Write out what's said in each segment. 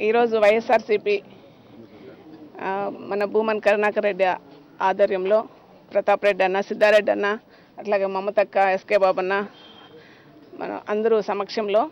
ఈరోజు వైఎస్ఆర్సిపి ఆ, మన భూమన్ కరుణాకర్ రెడ్డి ఆధ్వర్యంలో ప్రతాప్ రెడ్డి అన్న సిద్ధారెడ్డి అన్న అట్లాగే మమతక్క ఎస్కే బాబన్న మన అందరూ సమక్షంలో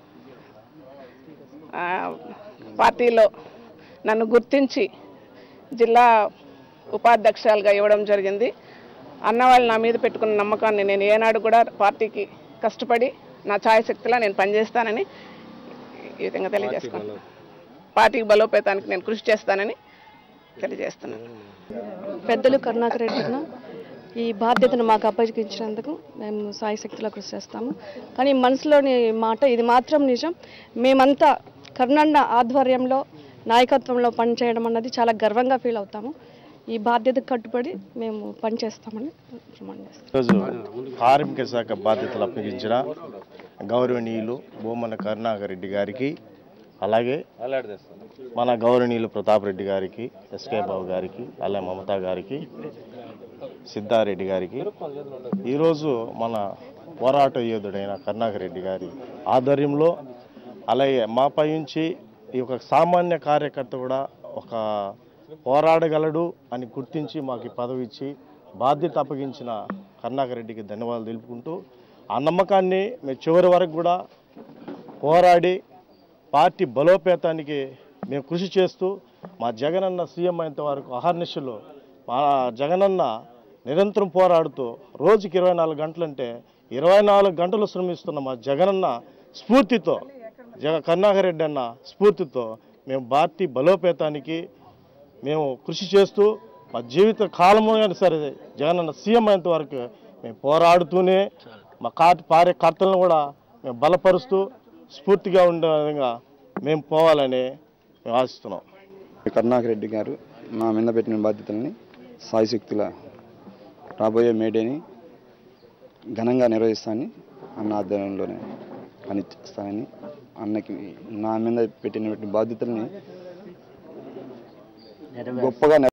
ఆ, పార్టీలో నన్ను గుర్తించి జిల్లా ఉపాధ్యక్షులుగా ఇవ్వడం జరిగింది అన్నవాళ్ళు నా మీద పెట్టుకున్న నమ్మకాన్ని నేను ఏనాడు కూడా పార్టీకి కష్టపడి నా ఛాయశక్తిలా నేను పనిచేస్తానని ఈ విధంగా తెలియజేసుకున్నాను పార్టీకి బలోపేతానికి నేను కృషి చేస్తానని తెలియజేస్తున్నాను పెద్దలు కరుణాకర్ రెడ్డి అన్న ఈ బాధ్యతను మాకు అప్పగించినందుకు మేము సాయశక్తిలో కృషి చేస్తాము కానీ మనసులోని మాట ఇది మాత్రం నిజం మేమంతా కరుణన్న ఆధ్వర్యంలో నాయకత్వంలో పనిచేయడం అన్నది చాలా గర్వంగా ఫీల్ అవుతాము ఈ బాధ్యతకు కట్టుబడి మేము పనిచేస్తామని ప్రమాణం చేస్తాం ఈరోజు కార్మిక శాఖ బాధ్యతలు అప్పగించిన గౌరవనీయులు భూమన కరుణాకర్ రెడ్డి గారికి అలాగే మన గౌరవనీయులు ప్రతాప్ రెడ్డి గారికి ఎస్కే బాబు గారికి అలాగే మమతా గారికి సిద్ధారెడ్డి గారికి ఈరోజు మన పోరాట యోధుడైన కరుణాకర్ రెడ్డి గారి ఆధ్వర్యంలో అలాగే మాపై నుంచి ఈ ఒక సామాన్య కార్యకర్త కూడా ఒక పోరాడగలడు అని గుర్తించి మాకు ఈ పదవి ఇచ్చి బాధ్యత అప్పగించిన కరుణాకర్ రెడ్డికి ధన్యవాదాలు తెలుపుకుంటూ ఆ నమ్మకాన్ని మేము చివరి వరకు కూడా పోరాడి పార్టీ బలోపేతానికి మేము కృషి చేస్తూ మా జగనన్న సీఎం అయినంత వరకు అహర్నిశలు మా జగనన్న నిరంతరం పోరాడుతూ రోజుకి ఇరవై నాలుగు గంటలంటే ఇరవై నాలుగు గంటలు శ్రమిస్తున్న మా జగనన్న స్ఫూర్తితో జగ కరుణాకర్ రెడ్డి అన్న స్ఫూర్తితో మేము పార్టీ బలోపేతానికి మేము కృషి చేస్తూ మా జీవిత కాలము అయినా సరే జగనన్న సీఎం అయినంత వరకు మేము పోరాడుతూనే మా కార్య కార్యకర్తలను కూడా మేము బలపరుస్తూ స్ఫూర్తిగా ఉండే విధంగా మేము పోవాలని మేము ఆశిస్తున్నాం కరుణాకర్ రెడ్డి గారు నా మీద పెట్టిన బాధ్యతల్ని సాయశక్తుల రాబోయే మేడేని ఘనంగా నిర్వహిస్తానని అన్న ఆధ్వర్యంలోనే పని చేస్తానని అన్నకి నా మీద పెట్టినటువంటి బాధ్యతల్ని గొప్పగా